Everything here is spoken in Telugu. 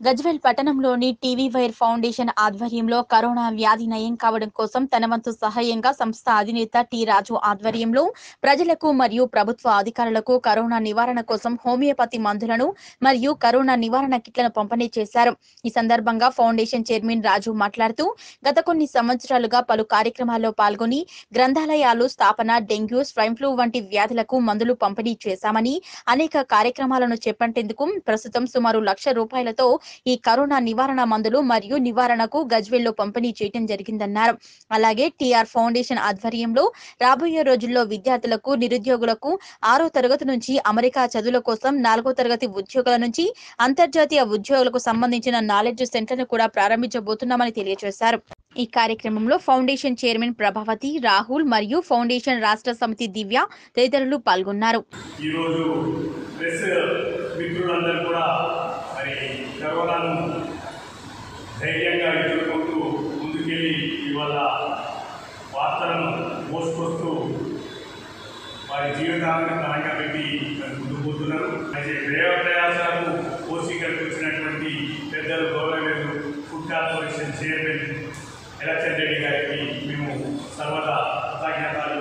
గజ్వెల్ పట్టణంలోని టీవీ వైర్ ఫౌండేషన్ ఆధ్వర్యంలో కరోనా వ్యాధి నయం కావడం కోసం తన వంతు సహాయంగా సంస్థ అధినేత టి రాజు ఆధ్వర్యంలో ప్రజలకు మరియు ప్రభుత్వ అధికారులకు కరోనా నివారణ కోసం హోమియోపతి మందులను మరియు కరోనా నివారణ కిట్లను పంపిణీ చేశారు ఈ సందర్భంగా ఫౌండేషన్ చైర్మన్ రాజు మాట్లాడుతూ గత కొన్ని సంవత్సరాలుగా పలు కార్యక్రమాల్లో పాల్గొని గ్రంథాలయాలు స్థాపన డెంగ్యూ స్వైన్ ఫ్లూ వంటి వ్యాధులకు మందులు పంపిణీ చేశామని అనేక కార్యక్రమాలను చేపట్టేందుకు ప్రస్తుతం సుమారు లక్ష రూపాయలతో ఈ కరోనా నివారణ మందులు మరియు నివారణకు గజ్వెల్లో పంపిణీ చేయడం జరిగిందన్నారు అలాగే టిఆర్ ఫౌండేషన్ ఆధ్వర్యంలో రాబోయే రోజుల్లో విద్యార్థులకు నిరుద్యోగులకు ఆరో తరగతి నుంచి అమెరికా చదువుల కోసం నాలుగో తరగతి ఉద్యోగుల నుంచి అంతర్జాతీయ ఉద్యోగులకు సంబంధించిన నాలెడ్జ్ సెంటర్ను కూడా ప్రారంభించబోతున్నామని తెలియజేశారు ఈ కార్యక్రమంలో ఫౌండేషన్ చైర్మన్ ప్రభావతి రాహుల్ మరియు ఫౌండేషన్ రాష్ట్ర సమితి దివ్య తదితరులు పాల్గొన్నారు ఈరోజు ప్రెస్ మిత్రులందరూ కూడా మరి కరోనాను ధైర్యంగా ఎదుర్కొంటూ ముందుకెళ్ళి ఇవాళ వార్తలను మోసుకొస్తూ వారి జీవితాలను పరంగా పెట్టి మరి ముందుకు పోతున్నారు అయితే ప్రేమ ప్రయాసాలకు పోసి కల్పించినటువంటి పెద్దలు గౌరవలు ఫుడ్ కార్పొరేషన్ చైర్మన్ ఎలక్షన్ రెడ్డి గారికి మేము సర్వదా కృతజ్ఞతలు